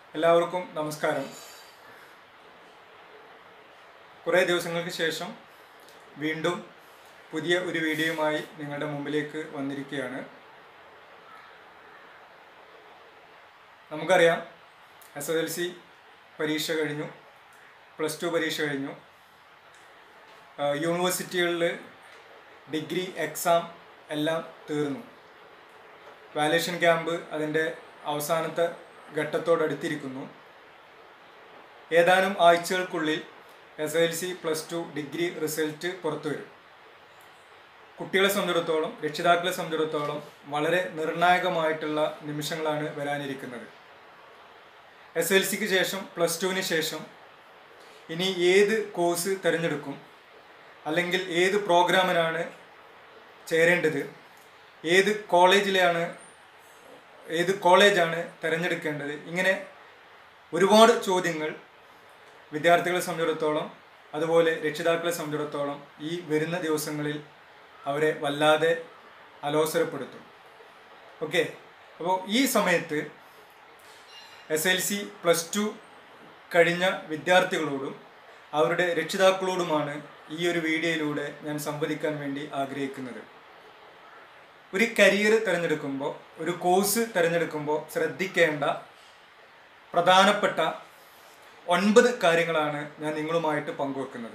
എല്ലാവർക്കും നമസ്കാരം കുറേ ദിവസങ്ങൾക്ക് ശേഷം വീണ്ടും പുതിയ ഒരു വീഡിയോയുമായി നിങ്ങളുടെ മുമ്പിലേക്ക് വന്നിരിക്കുകയാണ് നമുക്കറിയാം എസ് എസ് എൽ സി പരീക്ഷ കഴിഞ്ഞു പ്ലസ് ടു പരീക്ഷ കഴിഞ്ഞു ആഹ് യൂണിവേഴ്സിറ്റികളിൽ ഡിഗ്രി എക്സാം എല്ലാം തീർന്നു വാലേഷൻ ക്യാമ്പ് അതിൻ്റെ അവസാനത്തെ ഘട്ടത്തോടടുത്തിരിക്കുന്നു ഏതാനും ആഴ്ചകൾക്കുള്ളിൽ S L C plus two degree result പുറത്തു വരും കുട്ടികളെ സംബന്ധിച്ചിടത്തോളം രക്ഷിതാക്കളെ സംബന്ധിച്ചിടത്തോളം വളരെ നിർണായകമായിട്ടുള്ള നിമിഷങ്ങളാണ് വരാനിരിക്കുന്നത് എസ് എൽ സിക്ക് ശേഷം പ്ലസ് ടുവിന് ശേഷം ഇനി ഏത് കോഴ്സ് തിരഞ്ഞെടുക്കും അല്ലെങ്കിൽ ഏത് പ്രോഗ്രാമിനാണ് ചേരേണ്ടത് ഏത് കോളേജിലാണ് ഏത് കോളേജാണ് തിരഞ്ഞെടുക്കേണ്ടത് ഇങ്ങനെ ഒരുപാട് ചോദ്യങ്ങൾ വിദ്യാർത്ഥികളെ സംബന്ധിച്ചിടത്തോളം അതുപോലെ രക്ഷിതാക്കളെ സംബന്ധിച്ചിടത്തോളം ഈ വരുന്ന ദിവസങ്ങളിൽ അവരെ വല്ലാതെ അലോസരപ്പെടുത്തും ഓക്കെ അപ്പോൾ ഈ സമയത്ത് S L C plus two കഴിഞ്ഞ വിദ്യാർത്ഥികളോടും അവരുടെ രക്ഷിതാക്കളോടുമാണ് ഈ ഒരു വീഡിയോയിലൂടെ ഞാൻ സംവദിക്കാൻ വേണ്ടി ആഗ്രഹിക്കുന്നത് ഒരു കരിയർ തിരഞ്ഞെടുക്കുമ്പോൾ ഒരു കോഴ്സ് തിരഞ്ഞെടുക്കുമ്പോൾ ശ്രദ്ധിക്കേണ്ട പ്രധാനപ്പെട്ട ഒൻപത് കാര്യങ്ങളാണ് ഞാൻ നിങ്ങളുമായിട്ട് പങ്കുവെക്കുന്നത്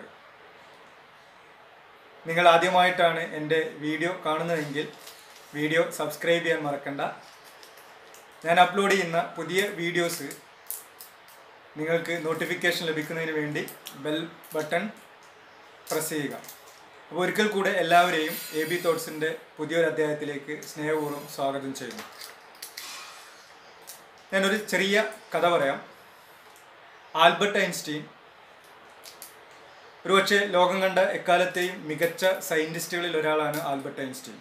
നിങ്ങൾ ആദ്യമായിട്ടാണ് എൻ്റെ വീഡിയോ കാണുന്നതെങ്കിൽ വീഡിയോ സബ്സ്ക്രൈബ് ചെയ്യാൻ മറക്കണ്ട ഞാൻ അപ്ലോഡ് ചെയ്യുന്ന പുതിയ വീഡിയോസ് നിങ്ങൾക്ക് നോട്ടിഫിക്കേഷൻ ലഭിക്കുന്നതിന് വേണ്ടി ബെൽ ബട്ടൺ പ്രസ് ചെയ്യുക അപ്പോൾ ഒരിക്കൽ കൂടെ എല്ലാവരെയും എ ബി തോട്ട്സിൻ്റെ പുതിയൊരു അധ്യായത്തിലേക്ക് സ്നേഹപൂർവ്വം സ്വാഗതം ചെയ്യുന്നു ഞാനൊരു ചെറിയ കഥ പറയാം ആൽബർട്ട് ഐൻസ്റ്റീൻ ഒരുപക്ഷെ ലോകം കണ്ട എക്കാലത്തെയും മികച്ച സയൻറ്റിസ്റ്റുകളിൽ ഒരാളാണ് ആൽബർട്ട് ഐൻസ്റ്റീൻ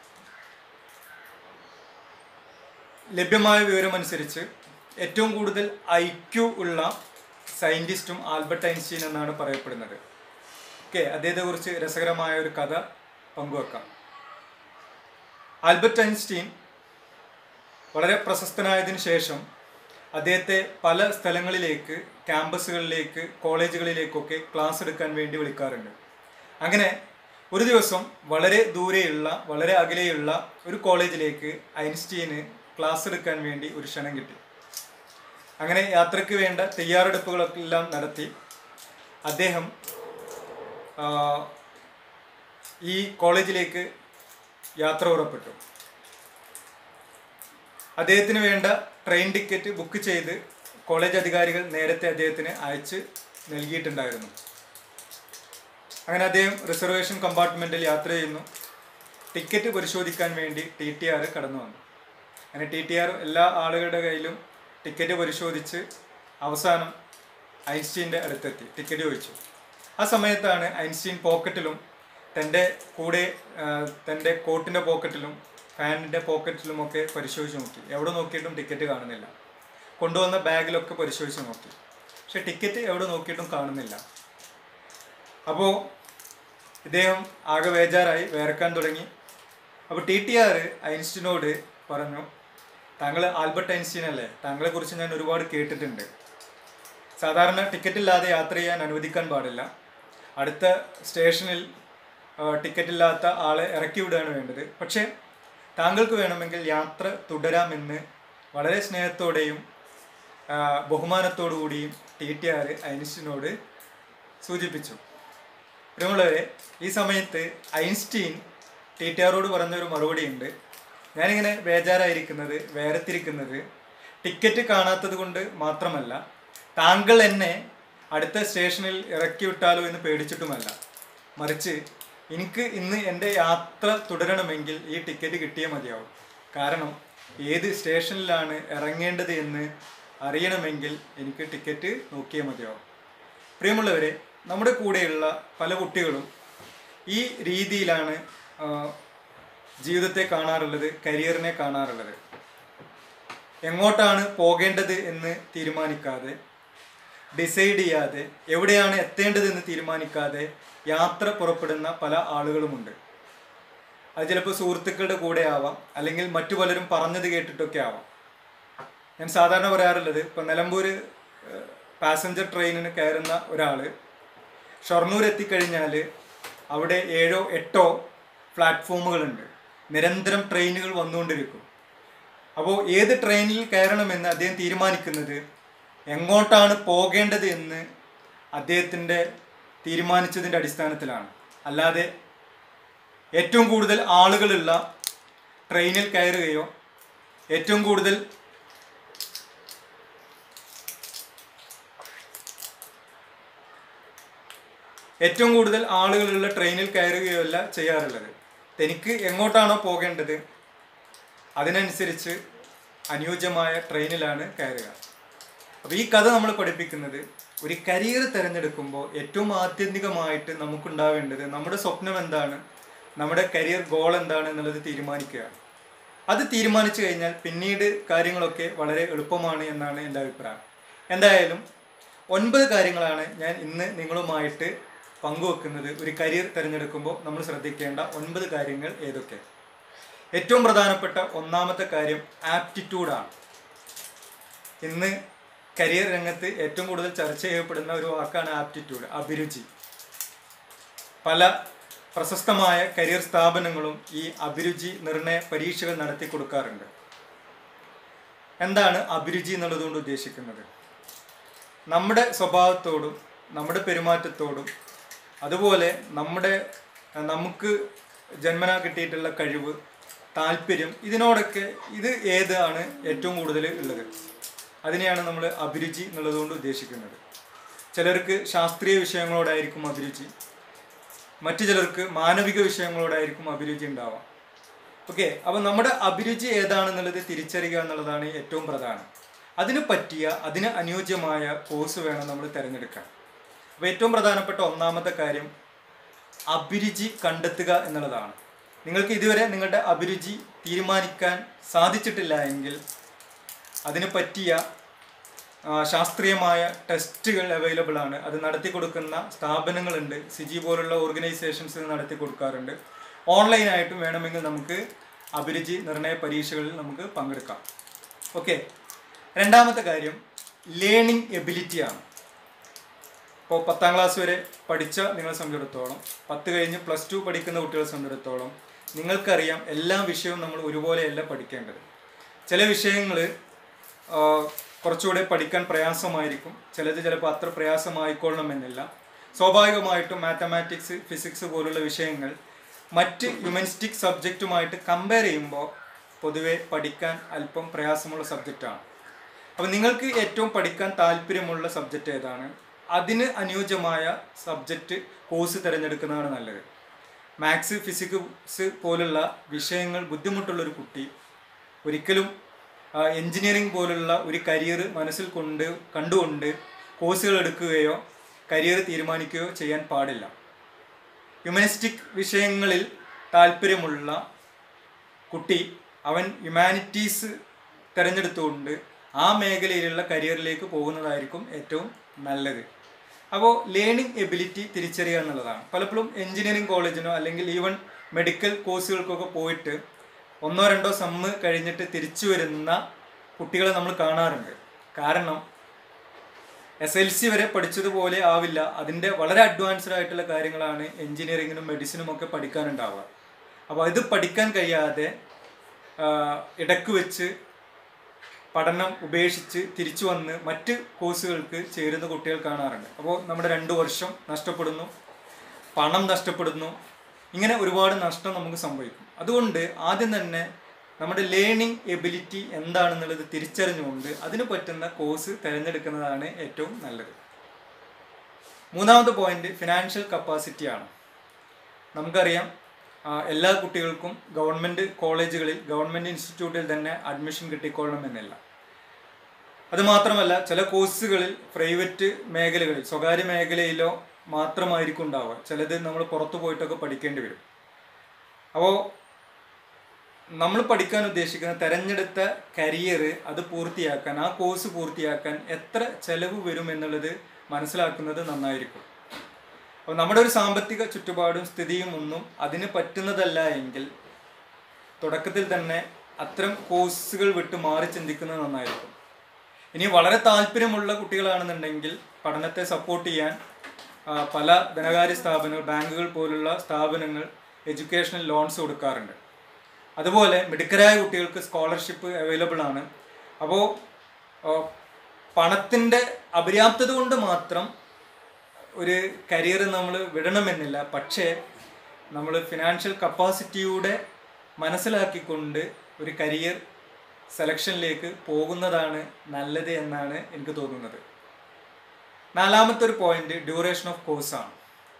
ലഭ്യമായ വിവരമനുസരിച്ച് ഏറ്റവും കൂടുതൽ ഐ ക്യു ഉള്ള സയൻറ്റിസ്റ്റും ആൽബർട്ട് ഐൻസ്റ്റീൻ എന്നാണ് പറയപ്പെടുന്നത് ഓക്കെ അദ്ദേഹത്തെക്കുറിച്ച് രസകരമായ ഒരു കഥ പങ്കുവെക്കാം ആൽബർട്ട് ഐൻസ്റ്റീൻ വളരെ പ്രശസ്തനായതിനു ശേഷം അദ്ദേഹത്തെ പല സ്ഥലങ്ങളിലേക്ക് ക്യാമ്പസുകളിലേക്ക് കോളേജുകളിലേക്കൊക്കെ ക്ലാസ് എടുക്കാൻ വേണ്ടി വിളിക്കാറുണ്ട് അങ്ങനെ ഒരു ദിവസം വളരെ ദൂരെയുള്ള വളരെ അകലെയുള്ള ഒരു കോളേജിലേക്ക് ഐൻസ്റ്റീന് ക്ലാസ് എടുക്കാൻ വേണ്ടി ഒരു ക്ഷണം കിട്ടി അങ്ങനെ യാത്രയ്ക്ക് വേണ്ട തയ്യാറെടുപ്പുകളൊക്കെ എല്ലാം നടത്തി അദ്ദേഹം ആ, ഈ കോളേജിലേക്ക് യാത്ര പുറപ്പെട്ടു അദ്ദേഹത്തിന് വേണ്ട ട്രെയിൻ ടിക്കറ്റ് ബുക്ക് ചെയ്ത് കോളേജ് അധികാരികൾ നേരത്തെ അദ്ദേഹത്തിന് അയച്ച് നൽകിയിട്ടുണ്ടായിരുന്നു അങ്ങനെ അദ്ദേഹം റിസർവേഷൻ കമ്പാർട്ട്മെൻറ്റിൽ യാത്ര ചെയ്യുന്നു ടിക്കറ്റ് പരിശോധിക്കാൻ വേണ്ടി ടി ടി ആർ കടന്നു വന്നു അങ്ങനെ ടി ടി ആർ എല്ലാ ആളുകളുടെ കയ്യിലും ടിക്കറ്റ് പരിശോധിച്ച് അവസാനം ഐൻസ്റ്റീൻ്റെ അടുത്തെത്തി ടിക്കറ്റ് ചോദിച്ചു ആ സമയത്താണ് ഐൻസ്റ്റീൻ പോക്കറ്റിലും തൻ്റെ കൂടെ ആ, തൻ്റെ കോട്ടിൻ്റെ പോക്കറ്റിലും പാൻറ്റിൻ്റെ പോക്കറ്റിലുമൊക്കെ പരിശോധിച്ച് നോക്കി എവിടെ നോക്കിയിട്ടും ടിക്കറ്റ് കാണുന്നില്ല കൊണ്ടുവന്ന ബാഗിലൊക്കെ പരിശോധിച്ച് നോക്കി പക്ഷെ ടിക്കറ്റ് എവിടെ നോക്കിയിട്ടും കാണുന്നില്ല അപ്പോൾ ഇദ്ദേഹം ആകെ ബേജാറായി വേർക്കാൻ തുടങ്ങി അപ്പോൾ ടി ടി ആർ ഐൻസ്റ്റീനോട് പറഞ്ഞു താങ്കൾ ആൽബർട്ട് ഐൻസ്റ്റീൻ അല്ലേ താങ്കളെക്കുറിച്ച് ഞാൻ ഒരുപാട് കേട്ടിട്ടുണ്ട് സാധാരണ ടിക്കറ്റ് ഇല്ലാതെ യാത്ര ചെയ്യാൻ അനുവദിക്കാൻ പാടില്ല അടുത്ത സ്റ്റേഷനിൽ ആ, ടിക്കറ്റ് ഇല്ലാത്ത ആളെ ഇറക്കി വിടുകയാണ് വേണ്ടത് പക്ഷേ താങ്കൾക്ക് വേണമെങ്കിൽ യാത്ര തുടരാമെന്ന് വളരെ സ്നേഹത്തോടെയും ആ, ബഹുമാനത്തോടു കൂടിയും ടി ടി ആർ ഐൻസ്റ്റീനോട് സൂചിപ്പിച്ചു പ്രിയമുള്ളവരെ ഈ സമയത്ത് ഐൻസ്റ്റീൻ ടി ടി ആറോട് പറഞ്ഞൊരു മറുപടി ഉണ്ട് ഞാനിങ്ങനെ ബേജാറായിരിക്കുന്നത് വേരത്തിരിക്കുന്നത് ടിക്കറ്റ് കാണാത്തത് കൊണ്ട് മാത്രമല്ല താങ്കൾ എന്നെ അടുത്ത സ്റ്റേഷനിൽ ഇറക്കി വിട്ടാലോ എന്ന് പേടിച്ചിട്ടുമല്ല മറിച്ച് എനിക്ക് ഇന്ന് എൻ്റെ യാത്ര തുടരണമെങ്കിൽ ഈ ടിക്കറ്റ് കിട്ടിയേ മതിയാവും കാരണം ഏത് സ്റ്റേഷനിലാണ് ഇറങ്ങേണ്ടത് എന്ന് അറിയണമെങ്കിൽ എനിക്ക് ടിക്കറ്റ് നോക്കിയേ മതിയാവും പ്രിയമുള്ളവരെ നമ്മുടെ കൂടെയുള്ള പല കുട്ടികളും ഈ രീതിയിലാണ് ആ, ജീവിതത്തെ കാണാറുള്ളത് കരിയറിനെ കാണാറുള്ളത് എങ്ങോട്ടാണ് പോകേണ്ടത് എന്ന് തീരുമാനിക്കാതെ ഡിസൈഡ് ചെയ്യാതെ എവിടെയാണ് എത്തേണ്ടതെന്ന് തീരുമാനിക്കാതെ യാത്ര പുറപ്പെടുന്ന പല ആളുകളുമുണ്ട് അത് ചിലപ്പോൾ സുഹൃത്തുക്കളുടെ കൂടെ ആവാം അല്ലെങ്കിൽ മറ്റു പലരും പറഞ്ഞത് കേട്ടിട്ടൊക്കെ ആവാം ഞാൻ സാധാരണ പറയാറുള്ളത് ഇപ്പം നിലമ്പൂർ പാസഞ്ചർ ട്രെയിനിന് കയറുന്ന ഒരാൾ ഷൊർണൂർ എത്തിക്കഴിഞ്ഞാൽ അവിടെ ഏഴോ എട്ടോ പ്ലാറ്റ്ഫോമുകളുണ്ട് നിരന്തരം ട്രെയിനുകൾ വന്നുകൊണ്ടിരിക്കും അപ്പോൾ ഏത് ട്രെയിനിൽ കയറണമെന്ന് അദ്ദേഹം തീരുമാനിക്കുന്നത് എങ്ങോട്ടാണ് പോകേണ്ടത് എന്ന് അദ്ദേഹത്തിൻ്റെ തീരുമാനിച്ചതിൻ്റെ അടിസ്ഥാനത്തിലാണ് അല്ലാതെ ഏറ്റവും കൂടുതൽ ആളുകളുള്ള ട്രെയിനിൽ കയറുകയോ ഏറ്റവും കൂടുതൽ ഏറ്റവും കൂടുതൽ ആളുകളുള്ള ട്രെയിനിൽ കയറുകയോ അല്ല ചെയ്യാറുള്ളത് തനിക്ക് എങ്ങോട്ടാണോ പോകേണ്ടത് അതിനനുസരിച്ച് അനുയോജ്യമായ ട്രെയിനിലാണ് കയറുക അപ്പോൾ ഈ കഥ നമ്മൾ പഠിപ്പിക്കുന്നത് ഒരു കരിയർ തിരഞ്ഞെടുക്കുമ്പോൾ ഏറ്റവും ആത്യന്തികമായിട്ട് നമുക്കുണ്ടാവേണ്ടത് നമ്മുടെ സ്വപ്നം എന്താണ് നമ്മുടെ കരിയർ ഗോൾ എന്താണ് എന്നുള്ളത് തീരുമാനിക്കുകയാണ് അത് തീരുമാനിച്ചു കഴിഞ്ഞാൽ പിന്നീട് കാര്യങ്ങളൊക്കെ വളരെ എളുപ്പമാണ് എന്നാണ് എൻ്റെ അഭിപ്രായം എന്തായാലും ഒൻപത് കാര്യങ്ങളാണ് ഞാൻ ഇന്ന് നിങ്ങളുമായിട്ട് പങ്കുവെക്കുന്നത് ഒരു കരിയർ തിരഞ്ഞെടുക്കുമ്പോൾ നമ്മൾ ശ്രദ്ധിക്കേണ്ട ഒൻപത് കാര്യങ്ങൾ ഏതൊക്കെ ഏറ്റവും പ്രധാനപ്പെട്ട ഒന്നാമത്തെ കാര്യം ആപ്റ്റിറ്റ്യൂഡാണ് ഇന്ന് കരിയർ രംഗത്ത് ഏറ്റവും കൂടുതൽ ചർച്ച ചെയ്യപ്പെടുന്ന ഒരു വാക്കാണ് ആപ്റ്റിറ്റ്യൂഡ് അഭിരുചി പല പ്രശസ്തമായ കരിയർ സ്ഥാപനങ്ങളും ഈ അഭിരുചി നിർണയ പരീക്ഷകൾ നടത്തി കൊടുക്കാറുണ്ട് എന്താണ് അഭിരുചി എന്നുള്ളതുകൊണ്ട് ഉദ്ദേശിക്കുന്നത് നമ്മുടെ സ്വഭാവത്തോടും നമ്മുടെ പെരുമാറ്റത്തോടും അതുപോലെ നമ്മുടെ അഹ് നമുക്ക് ജന്മനാ കിട്ടിയിട്ടുള്ള കഴിവ് താല്പര്യം ഇതിനോടൊക്കെ ഇത് ഏതാണ് ഏറ്റവും കൂടുതൽ ഉള്ളത് അതിനെയാണ് നമ്മൾ അഭിരുചി എന്നുള്ളതുകൊണ്ട് ഉദ്ദേശിക്കുന്നത് ചിലർക്ക് ശാസ്ത്രീയ വിഷയങ്ങളോടായിരിക്കും അഭിരുചി മറ്റു ചിലർക്ക് മാനവിക വിഷയങ്ങളോടായിരിക്കും അഭിരുചി ഉണ്ടാവാം ഓക്കെ അപ്പോൾ നമ്മുടെ അഭിരുചി ഏതാണെന്നുള്ളത് തിരിച്ചറിയുക എന്നുള്ളതാണ് ഏറ്റവും പ്രധാനം അതിന് പറ്റിയ അതിന് അനുയോജ്യമായ കോഴ്സ് വേണം നമ്മൾ തിരഞ്ഞെടുക്കാൻ അപ്പോൾ ഏറ്റവും പ്രധാനപ്പെട്ട ഒന്നാമത്തെ കാര്യം അഭിരുചി കണ്ടെത്തുക എന്നുള്ളതാണ് നിങ്ങൾക്ക് ഇതുവരെ നിങ്ങളുടെ അഭിരുചി തീരുമാനിക്കാൻ സാധിച്ചിട്ടില്ല എങ്കിൽ അതിന് പറ്റിയ ആ, ശാസ്ത്രീയമായ ടെസ്റ്റുകൾ അവൈലബിൾ ആണ് അത് നടത്തി കൊടുക്കുന്ന സ്ഥാപനങ്ങളുണ്ട് സിജി പോലുള്ള ഓർഗനൈസേഷൻസ് നടത്തി കൊടുക്കാറുണ്ട് ഓൺലൈനായിട്ടും വേണമെങ്കിൽ നമുക്ക് അഭിരുചി നിർണയ പരീക്ഷകളിൽ നമുക്ക് പങ്കെടുക്കാം ഓക്കെ രണ്ടാമത്തെ കാര്യം ലേണിംഗ് എബിലിറ്റിയാണ് ഇപ്പോൾ പത്താം ക്ലാസ് വരെ പഠിച്ച നിങ്ങളെ സംബന്ധിച്ചിടത്തോളം പത്ത് കഴിഞ്ഞ് പ്ലസ് ടു പഠിക്കുന്ന കുട്ടികളെ സംബന്ധിച്ചിടത്തോളം നിങ്ങൾക്കറിയാം എല്ലാ വിഷയവും നമ്മൾ ഒരുപോലെയല്ല പഠിക്കേണ്ടത് ചില വിഷയങ്ങൾ കുറച്ചുകൂടെ പഠിക്കാൻ പ്രയാസമായിരിക്കും ചിലത് ചിലപ്പോൾ അത്ര പ്രയാസമായിക്കൊള്ളണമെന്നില്ല സ്വാഭാവികമായിട്ടും മാത്തമാറ്റിക്സ് ഫിസിക്സ് പോലുള്ള വിഷയങ്ങൾ മറ്റ് ഹ്യൂമനിസ്റ്റിക് സബ്ജക്റ്റുമായിട്ട് കമ്പയർ ചെയ്യുമ്പോൾ പൊതുവെ പഠിക്കാൻ അല്പം പ്രയാസമുള്ള സബ്ജക്റ്റാണ് അപ്പോൾ നിങ്ങൾക്ക് ഏറ്റവും പഠിക്കാൻ താല്പര്യമുള്ള സബ്ജക്റ്റ് ഏതാണ് അതിന് അനുയോജ്യമായ സബ്ജക്റ്റ് കോഴ്സ് തിരഞ്ഞെടുക്കുന്നതാണ് നല്ലത് മാത്സ് ഫിസിക്സ് പോലുള്ള വിഷയങ്ങൾ ബുദ്ധിമുട്ടുള്ള ഒരു കുട്ടി ഒരിക്കലും എൻജിനീയറിംഗ് പോലുള്ള ഒരു കരിയർ മനസ്സിൽ കൊണ്ട് കണ്ടുകൊണ്ട് കോഴ്സുകൾ എടുക്കുകയോ കരിയർ തീരുമാനിക്കുകയോ ചെയ്യാൻ പാടില്ല ഹ്യൂമനിസ്റ്റിക് വിഷയങ്ങളിൽ താല്പര്യമുള്ള കുട്ടി അവൻ ഹ്യൂമാനിറ്റീസ് തിരഞ്ഞെടുത്തുകൊണ്ട് ആ മേഖലയിലുള്ള കരിയറിലേക്ക് പോകുന്നതായിരിക്കും ഏറ്റവും നല്ലത് അപ്പോൾ ലേണിംഗ് എബിലിറ്റി തിരിച്ചറിയുക എന്നുള്ളതാണ് പലപ്പോഴും എഞ്ചിനീയറിംഗ് കോളേജിനോ അല്ലെങ്കിൽ ഈവൻ മെഡിക്കൽ കോഴ്സുകൾക്കൊക്കെ പോയിട്ട് ഒന്നോ രണ്ടോ സമ്മ് കഴിഞ്ഞിട്ട് തിരിച്ചു വരുന്ന കുട്ടികളെ നമ്മൾ കാണാറുണ്ട് കാരണം എസ് എൽ സി വരെ പഠിച്ചതുപോലെ ആവില്ല അതിൻ്റെ വളരെ അഡ്വാൻസ്ഡ് ആയിട്ടുള്ള കാര്യങ്ങളാണ് എഞ്ചിനീയറിങ്ങിനും മെഡിസിനും ഒക്കെ പഠിക്കാനുണ്ടാവുക അപ്പോൾ ഇത് പഠിക്കാൻ കഴിയാതെ ആ, ഇടക്ക് വെച്ച് പഠനം ഉപേക്ഷിച്ച് തിരിച്ചു വന്ന് മറ്റ് കോഴ്സുകൾക്ക് ചേരുന്ന കുട്ടികൾ കാണാറുണ്ട് അപ്പോൾ നമ്മുടെ രണ്ട് വർഷം നഷ്ടപ്പെടുന്നു പണം നഷ്ടപ്പെടുന്നു ഇങ്ങനെ ഒരുപാട് നഷ്ടം നമുക്ക് സംഭവിക്കും അതുകൊണ്ട് ആദ്യം തന്നെ നമ്മുടെ ലേണിംഗ് എബിലിറ്റി എന്താണെന്നുള്ളത് തിരിച്ചറിഞ്ഞുകൊണ്ട് അതിന് പറ്റുന്ന കോഴ്സ് തിരഞ്ഞെടുക്കുന്നതാണ് ഏറ്റവും നല്ലത് മൂന്നാമത്തെ പോയിന്റ് ഫിനാൻഷ്യൽ കപ്പാസിറ്റിയാണ് നമുക്കറിയാം ആ, എല്ലാ കുട്ടികൾക്കും ഗവൺമെൻറ് കോളേജുകളിൽ ഗവൺമെൻറ് ഇൻസ്റ്റിറ്റ്യൂട്ടിൽ തന്നെ അഡ്മിഷൻ കിട്ടിക്കൊള്ളണമെന്നില്ല അതുമാത്രമല്ല ചില കോഴ്സുകളിൽ പ്രൈവറ്റ് മേഖലകളിൽ സ്വകാര്യ മേഖലയിലോ മാത്രമായിരിക്കും ഉണ്ടാവുക ചിലത് നമ്മൾ പുറത്തു പോയിട്ടൊക്കെ പഠിക്കേണ്ടി വരും അപ്പോൾ നമ്മൾ പഠിക്കാൻ ഉദ്ദേശിക്കുന്ന തിരഞ്ഞെടുത്ത കരിയർ അത് പൂർത്തിയാക്കാൻ ആ കോഴ്സ് പൂർത്തിയാക്കാൻ എത്ര ചെലവ് വരും എന്നുള്ളത് മനസ്സിലാക്കുന്നത് നന്നായിരിക്കും അപ്പോൾ നമ്മുടെ ഒരു സാമ്പത്തിക ചുറ്റുപാടും സ്ഥിതിയും ഒന്നും അതിന് പറ്റുന്നതല്ല എങ്കിൽ തുടക്കത്തിൽ തന്നെ അത്തരം കോഴ്സുകൾ വിട്ട് മാറി ചിന്തിക്കുന്നത് നന്നായിരിക്കും ഇനി വളരെ താല്പര്യമുള്ള കുട്ടികളാണെന്നുണ്ടെങ്കിൽ പഠനത്തെ സപ്പോർട്ട് ചെയ്യാൻ ആ, പല ധനകാര്യ സ്ഥാപനങ്ങൾ ബാങ്കുകൾ പോലുള്ള സ്ഥാപനങ്ങൾ എഡ്യൂക്കേഷണൽ ലോൺസ് കൊടുക്കാറുണ്ട് അതുപോലെ മിടുക്കരായ കുട്ടികൾക്ക് സ്കോളർഷിപ്പ് അവൈലബിൾ ആണ് അപ്പോൾ പണത്തിൻ്റെ അപര്യാപ്തത കൊണ്ട് മാത്രം ഒരു കരിയർ നമ്മൾ വിടണമെന്നില്ല പക്ഷേ നമ്മൾ ഫിനാൻഷ്യൽ കപ്പാസിറ്റിയുടെ മനസ്സിലാക്കിക്കൊണ്ട് ഒരു കരിയർ സെലക്ഷനിലേക്ക് പോകുന്നതാണ് നല്ലത് എന്നാണ് എനിക്ക് തോന്നുന്നത് നാലാമത്തെ ഒരു പോയിന്റ് ഡ്യൂറേഷൻ ഓഫ് കോഴ്സാണ്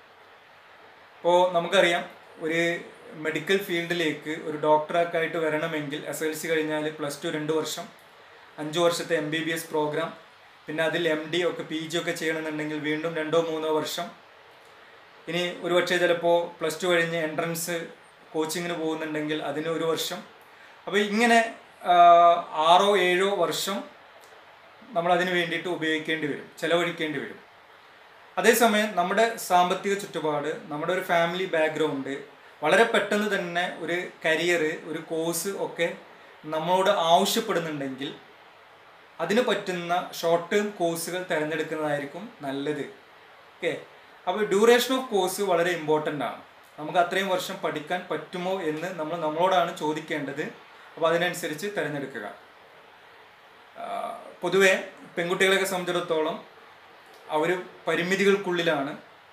ഇപ്പോൾ നമുക്കറിയാം ഒരു മെഡിക്കൽ ഫീൽഡിലേക്ക് ഒരു ഡോക്ടറൊക്കെ ആയിട്ട് വരണമെങ്കിൽ എസ് എൽ സി കഴിഞ്ഞാൽ പ്ലസ് ടു രണ്ട് വർഷം അഞ്ച് വർഷത്തെ M B B S program പിന്നെ അതിൽ എം ഡി ഒക്കെ പി ജി ഒക്കെ ചെയ്യണമെന്നുണ്ടെങ്കിൽ വീണ്ടും രണ്ടോ മൂന്നോ വർഷം ഇനി ഒരു പക്ഷേ ചിലപ്പോൾ പ്ലസ് ടു കഴിഞ്ഞ് എൻട്രൻസ് കോച്ചിങ്ങിന് പോകുന്നുണ്ടെങ്കിൽ അതിന് ഒരു വർഷം അപ്പോൾ ഇങ്ങനെ ആ, ആറോ ഏഴോ വർഷം നമ്മൾ അതിന് വേണ്ടിയിട്ട് ഉപയോഗിക്കേണ്ടി വരും ചിലവഴിക്കേണ്ടി വരും അതേസമയം നമ്മുടെ സാമ്പത്തിക ചുറ്റുപാട് നമ്മുടെ ഒരു ഫാമിലി ബാക്ക്ഗ്രൗണ്ട് വളരെ പെട്ടെന്ന് തന്നെ ഒരു കരിയർ ഒരു കോഴ്സ് ഒക്കെ നമ്മളോട് ആവശ്യപ്പെടുന്നുണ്ടെങ്കിൽ അതിന് പറ്റുന്ന ഷോർട്ട് ടേം കോഴ്സുകൾ തിരഞ്ഞെടുക്കുന്നതായിരിക്കും നല്ലത് ഓക്കെ അപ്പോൾ ഡ്യൂറേഷൻ ഓഫ് കോഴ്സ് വളരെ ഇമ്പോർട്ടൻ്റ് ആണ് നമുക്ക് അത്രയും വർഷം പഠിക്കാൻ പറ്റുമോ എന്ന് നമ്മൾ നമ്മളോടാണ് ചോദിക്കേണ്ടത് അപ്പോൾ അതിനനുസരിച്ച് തിരഞ്ഞെടുക്കുക ആ, പൊതുവെ പെൺകുട്ടികളെയൊക്കെ സംബന്ധിച്ചിടത്തോളം അവർ പരിമിതികൾക്കുള്ളിലാണ്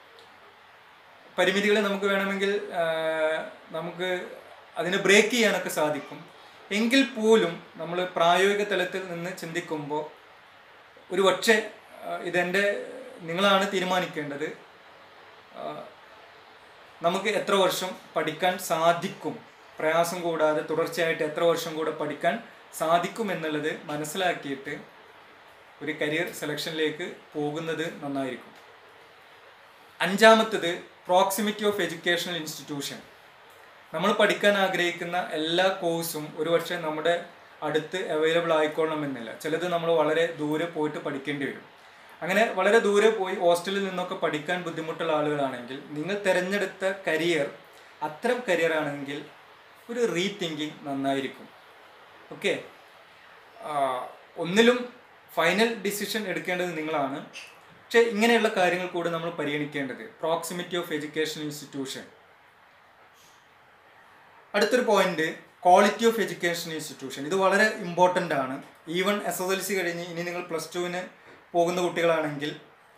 പരിമിതികളെ നമുക്ക് വേണമെങ്കിൽ ആ, നമുക്ക് അതിനെ ബ്രേക്ക് ചെയ്യാനൊക്കെ സാധിക്കും എങ്കിൽ പോലും നമ്മൾ പ്രായോഗിക തലത്തിൽ നിന്ന് ചിന്തിക്കുമ്പോൾ ഒരു പക്ഷേ ആ, ഇതെൻ്റെ നിങ്ങളാണ് തീരുമാനിക്കേണ്ടത് ആ, നമുക്ക് എത്ര വർഷം പഠിക്കാൻ സാധിക്കും പ്രയാസം കൂടാതെ തുടർച്ചയായിട്ട് എത്ര വർഷം കൂടെ പഠിക്കാൻ സാധിക്കും എന്നുള്ളത് മനസ്സിലാക്കിയിട്ട് ഒരു കരിയർ സെലക്ഷനിലേക്ക് പോകുന്നത് നന്നായിരിക്കും അഞ്ചാമത്തത് പ്രോക്സിമിറ്റി ഓഫ് എഡ്യൂക്കേഷണൽ ഇൻസ്റ്റിറ്റ്യൂഷൻ നമ്മൾ പഠിക്കാൻ ആഗ്രഹിക്കുന്ന എല്ലാ കോഴ്സും ഒരുപക്ഷെ നമ്മുടെ അടുത്ത് അവൈലബിൾ ആയിക്കൊള്ളണമെന്നില്ല ചിലത് നമ്മൾ വളരെ ദൂരെ പോയിട്ട് പഠിക്കേണ്ടി വരും അങ്ങനെ വളരെ ദൂരെ പോയി ഹോസ്റ്റലിൽ നിന്നൊക്കെ പഠിക്കാൻ ബുദ്ധിമുട്ടുള്ള ആളുകളാണെങ്കിൽ നിങ്ങൾ തിരഞ്ഞെടുത്ത കരിയർ അത്തരം കരിയർ ആണെങ്കിൽ ഒരു റീതിങ്കിങ് നന്നായിരിക്കും ഓക്കെ ഒന്നിലും ഫൈനൽ ഡിസിഷൻ എടുക്കേണ്ടത് നിങ്ങളാണ് പക്ഷേ ഇങ്ങനെയുള്ള കാര്യങ്ങൾ കൂടെ നമ്മൾ പരിഗണിക്കേണ്ടത് പ്രോക്സിമിറ്റി ഓഫ് എഡ്യൂക്കേഷൻ ഇൻസ്റ്റിറ്റ്യൂഷൻ അടുത്തൊരു point quality of education institution ഇത് വളരെ ഇമ്പോർട്ടൻ്റ് ആണ് even S S L C കഴിഞ്ഞ് ഇനി നിങ്ങൾ പ്ലസ് ടുവിന് പോകുന്ന കുട്ടികളാണെങ്കിൽ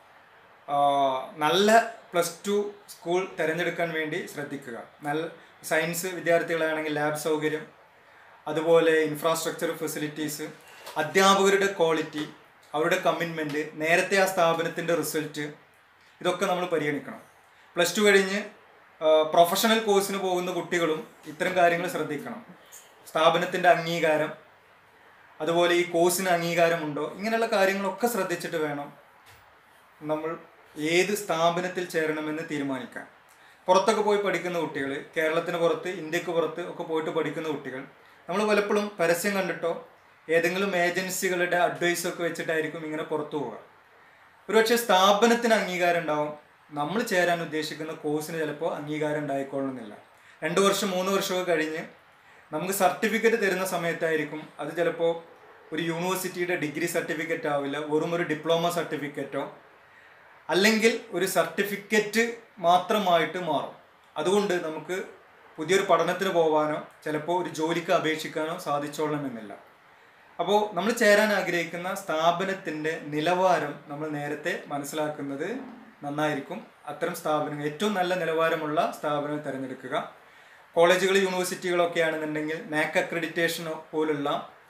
ആ, നല്ല പ്ലസ് ടു സ്കൂൾ തിരഞ്ഞെടുക്കാൻ വേണ്ടി ശ്രദ്ധിക്കുക നല്ല സയൻസ് വിദ്യാർത്ഥികളാണെങ്കിൽ ലാബ് സൗകര്യം അതുപോലെ ഇൻഫ്രാസ്ട്രക്ചർ ഫെസിലിറ്റീസ് അധ്യാപകരുടെ ക്വാളിറ്റി അവരുടെ കമ്മിറ്റ്മെൻറ്റ് നേരത്തെ ആ സ്ഥാപനത്തിൻ്റെ റിസൾട്ട് ഇതൊക്കെ നമ്മൾ പരിഗണിക്കണം പ്ലസ് ടു കഴിഞ്ഞ് പ്രൊഫഷണൽ കോഴ്സിന് പോകുന്ന കുട്ടികളും ഇത്തരം കാര്യങ്ങൾ ശ്രദ്ധിക്കണം സ്ഥാപനത്തിൻ്റെ അംഗീകാരം അതുപോലെ ഈ കോഴ്സിന് അംഗീകാരമുണ്ടോ ഇങ്ങനെയുള്ള കാര്യങ്ങളൊക്കെ ശ്രദ്ധിച്ചിട്ട് വേണം നമ്മൾ ഏത് സ്ഥാപനത്തിൽ ചേരണമെന്ന് തീരുമാനിക്കാൻ പുറത്തൊക്കെ പോയി പഠിക്കുന്ന കുട്ടികൾ കേരളത്തിന് പുറത്ത് ഇന്ത്യക്ക് പുറത്ത് ഒക്കെ പോയിട്ട് പഠിക്കുന്ന കുട്ടികൾ നമ്മൾ പലപ്പോഴും പരസ്യം കണ്ടിട്ടോ ഏതെങ്കിലും ഏജൻസികളുടെ അഡ്വൈസ് ഒക്കെ വെച്ചിട്ടായിരിക്കും ഇങ്ങനെ പുറത്തു പോവുക ഒരുപക്ഷെ സ്ഥാപനത്തിന് അംഗീകാരം ഉണ്ടാവും നമ്മൾ ചേരാൻ ഉദ്ദേശിക്കുന്ന കോഴ്സിന് ചിലപ്പോൾ അംഗീകാരം ഉണ്ടായിക്കൊള്ളുന്നില്ല രണ്ട് വർഷം മൂന്ന് വർഷമൊക്കെ കഴിഞ്ഞ് നമുക്ക് സർട്ടിഫിക്കറ്റ് തരുന്ന സമയത്തായിരിക്കും അത് ചിലപ്പോൾ ഒരു യൂണിവേഴ്സിറ്റിയുടെ ഡിഗ്രി സർട്ടിഫിക്കറ്റ് ആവില്ല വെറും ഒരു ഡിപ്ലോമ സർട്ടിഫിക്കറ്റോ അല്ലെങ്കിൽ ഒരു സർട്ടിഫിക്കറ്റ് മാത്രമായിട്ട് മാറും അതുകൊണ്ട് നമുക്ക് പുതിയൊരു പഠനത്തിന് പോകാനോ ചിലപ്പോൾ ഒരു ജോലിക്ക് അപേക്ഷിക്കാനോ സാധിച്ചോളണമെന്നില്ല അപ്പോൾ നമ്മൾ ചേരാൻ ആഗ്രഹിക്കുന്ന സ്ഥാപനത്തിൻ്റെ നിലവാരം നമ്മൾ നേരത്തെ മനസ്സിലാക്കുന്നത് നന്നായിരിക്കും അത്തരം സ്ഥാപനങ്ങൾ ഏറ്റവും നല്ല നിലവാരമുള്ള സ്ഥാപനങ്ങൾ തിരഞ്ഞെടുക്കുക കോളേജുകൾ യൂണിവേഴ്സിറ്റികളൊക്കെ ആണെന്നുണ്ടെങ്കിൽ നാക് അക്രഡിറ്റേഷൻ പോലുള്ള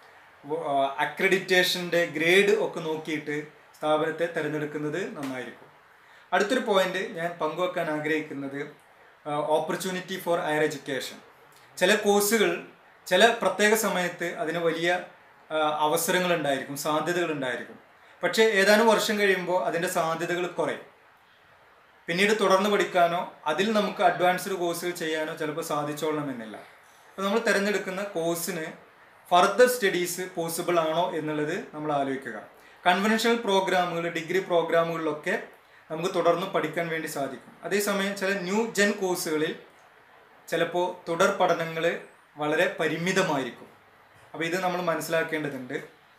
അക്രഡിറ്റേഷൻ്റെ ഗ്രേഡ് ഒക്കെ നോക്കിയിട്ട് സ്ഥാപനത്തെ തിരഞ്ഞെടുക്കുന്നത് നന്നായിരിക്കും അടുത്തൊരു പോയിന്റ് ഞാൻ പങ്കുവെക്കാൻ ആഗ്രഹിക്കുന്നത് ഓപ്പർച്യൂണിറ്റി ഫോർ ഹയർ എഡ്യൂക്കേഷൻ ചില കോഴ്സുകൾ ചില പ്രത്യേക സമയത്ത് അതിന് വലിയ ആ, അവസരങ്ങളുണ്ടായിരിക്കും സാധ്യതകളുണ്ടായിരിക്കും പക്ഷേ ഏതാനും വർഷം കഴിയുമ്പോൾ അതിൻ്റെ സാധ്യതകൾ കുറയും പിന്നീട് തുടർന്ന് പഠിക്കാനോ അതിൽ നമുക്ക് അഡ്വാൻസ്ഡ് കോഴ്സുകൾ ചെയ്യാനോ ചിലപ്പോൾ സാധിച്ചോളണമെന്നില്ല അപ്പോൾ നമ്മൾ തിരഞ്ഞെടുക്കുന്ന കോഴ്സിന് ഫർദർ സ്റ്റഡീസ് പോസിബിൾ ആണോ എന്നുള്ളത് നമ്മൾ ആലോചിക്കുക കൺവെൻഷണൽ പ്രോഗ്രാമുകൾ ഡിഗ്രി പ്രോഗ്രാമുകളിലൊക്കെ നമുക്ക് തുടർന്ന് പഠിക്കാൻ വേണ്ടി സാധിക്കും അതേസമയം ചില ന്യൂ ജെൻ കോഴ്സുകളിൽ ചിലപ്പോൾ തുടർ പഠനങ്ങൾ വളരെ പരിമിതമായിരിക്കും അപ്പോൾ ഇത് നമ്മൾ മനസ്സിലാക്കേണ്ടതുണ്ട്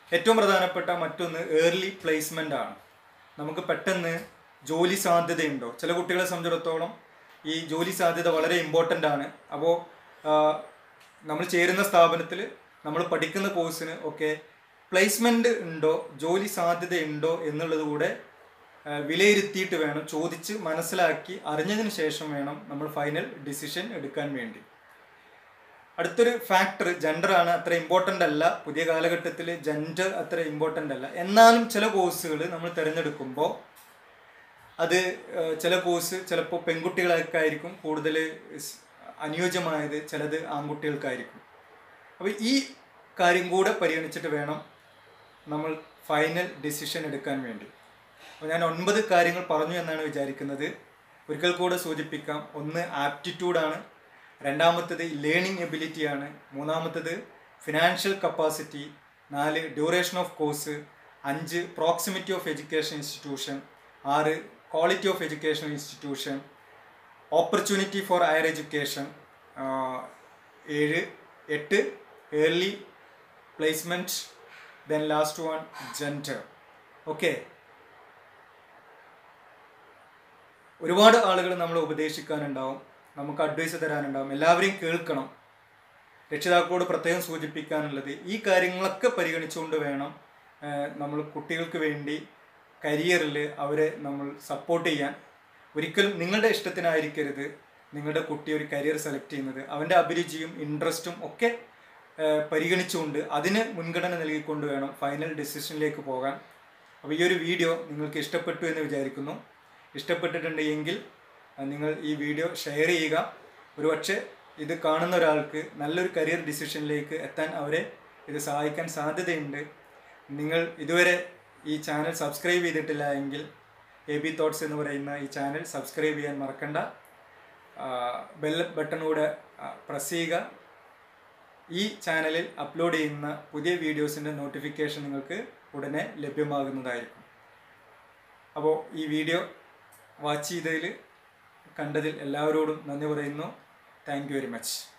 ഏറ്റവും പ്രധാനപ്പെട്ട മറ്റൊന്ന് ഏർലി പ്ലേസ്മെൻ്റ് ആണ് നമുക്ക് പെട്ടെന്ന് ജോലി സാധ്യതയുണ്ടോ ചില കുട്ടികളെ സംബന്ധിച്ചിടത്തോളം ഈ ജോലി സാധ്യത വളരെ ഇമ്പോർട്ടൻ്റ് ആണ് അപ്പോൾ നമ്മൾ ചേരുന്ന സ്ഥാപനത്തിൽ നമ്മൾ പഠിക്കുന്ന കോഴ്സിന് ഒക്കെ പ്ലേസ്മെൻ്റ് ഉണ്ടോ ജോലി സാധ്യത ഉണ്ടോ എന്നുള്ളത് കൂടെ ആ, വിലയിരുത്തിയിട്ട് വേണം ചോദിച്ച് മനസ്സിലാക്കി അറിഞ്ഞതിന് ശേഷം വേണം നമ്മൾ ഫൈനൽ ഡിസിഷൻ എടുക്കാൻ വേണ്ടി അടുത്തൊരു ഫാക്ടർ ജെൻഡറാണ് അത്ര ഇമ്പോർട്ടൻ്റ് അല്ല പുതിയ കാലഘട്ടത്തിൽ ജെൻഡർ അത്ര ഇമ്പോർട്ടൻ്റ് അല്ല എന്നാലും ചില കോഴ്സുകൾ നമ്മൾ തിരഞ്ഞെടുക്കുമ്പോൾ അത് ഏഹ്, ചില കോഴ്സ് ചിലപ്പോൾ പെൺകുട്ടികൾക്കായിരിക്കും ആയിരിക്കും കൂടുതൽ സ് അനുയോജ്യമായത് ചിലത് ആൺകുട്ടികൾക്കായിരിക്കും അപ്പോൾ ഈ കാര്യം കൂടെ പരിഗണിച്ചിട്ട് വേണം നമ്മൾ ഫൈനൽ ഡിസിഷൻ എടുക്കാൻ വേണ്ടി അപ്പോൾ ഞാൻ ഒൻപത് കാര്യങ്ങൾ പറഞ്ഞു എന്നാണ് വിചാരിക്കുന്നത് ഒരിക്കൽ കൂടെ സൂചിപ്പിക്കാം ഒന്ന് ആപ്റ്റിറ്റ്യൂഡാണ് രണ്ടാമത്തത് ലേണിംഗ് എബിലിറ്റിയാണ് മൂന്നാമത്തത് ഫിനാൻഷ്യൽ കപ്പാസിറ്റി നാല് ഡ്യൂറേഷൻ ഓഫ് കോഴ്സ് അഞ്ച് പ്രോക്സിമിറ്റി ഓഫ് എഡ്യൂക്കേഷൻ ഇൻസ്റ്റിറ്റ്യൂഷൻ ആറ് quality of education institution opportunity for higher education ഏഴ് എട്ട് early placement then last one gender okay ഒരുപാട് ആളുകൾ നമ്മളെ ഉപദേശിക്കാനുണ്ടാവും നമുക്ക് അഡ്വൈസ് തരാനുണ്ടാവും എല്ലാവരെയും കേൾക്കണം രക്ഷിതാക്കളോട് പ്രത്യേകം സൂചിപ്പിക്കാനുള്ളത് ഈ കാര്യങ്ങളൊക്കെ പരിഗണിച്ചുകൊണ്ട് വേണം ഏഹ്, നമ്മൾ കുട്ടികൾക്ക് വേണ്ടി കരിയറിൽ അവരെ നമ്മൾ സപ്പോർട്ട് ചെയ്യാൻ ഒരിക്കലും നിങ്ങളുടെ ഇഷ്ടത്തിനായിരിക്കരുത് നിങ്ങളുടെ കുട്ടി ഒരു കരിയർ സെലക്ട് ചെയ്യുന്നത് അവൻ്റെ അഭിരുചിയും ഇൻട്രസ്റ്റും ഒക്കെ ഏഹ്, പരിഗണിച്ചുകൊണ്ട് അതിന് മുൻഗണന നൽകിക്കൊണ്ട് വേണം ഫൈനൽ ഡിസിഷനിലേക്ക് പോകാൻ അപ്പോൾ ഈ ഒരു വീഡിയോ നിങ്ങൾക്ക് ഇഷ്ടപ്പെട്ടു എന്ന് വിചാരിക്കുന്നു ഇഷ്ടപ്പെട്ടിട്ടുണ്ടെങ്കിൽ അഹ് നിങ്ങൾ ഈ വീഡിയോ ഷെയർ ചെയ്യുക ഒരുപക്ഷെ ഇത് കാണുന്ന ഒരാൾക്ക് നല്ലൊരു കരിയർ ഡിസിഷനിലേക്ക് എത്താൻ അവരെ ഇത് സഹായിക്കാൻ സാധ്യതയുണ്ട് നിങ്ങൾ ഇതുവരെ ഈ ചാനൽ സബ്സ്ക്രൈബ് ചെയ്തിട്ടില്ല എങ്കിൽ എ ബി തോട്ട്സ് എന്ന് പറയുന്ന ഈ ചാനൽ സബ്സ്ക്രൈബ് ചെയ്യാൻ മറക്കണ്ട ബെൽ ബട്ടൺ കൂടെ പ്രസ് ചെയ്യുക ഈ ചാനലിൽ അപ്ലോഡ് ചെയ്യുന്ന പുതിയ വീഡിയോസിൻ്റെ നോട്ടിഫിക്കേഷൻ നിങ്ങൾക്ക് ഉടനെ ലഭ്യമാകുന്നതായിരിക്കും അപ്പോൾ ഈ വീഡിയോ വാച്ച് ചെയ്തതിൽ കണ്ടതിൽ എല്ലാവരോടും നന്ദി പറയുന്നു താങ്ക് യു വെരി മച്ച്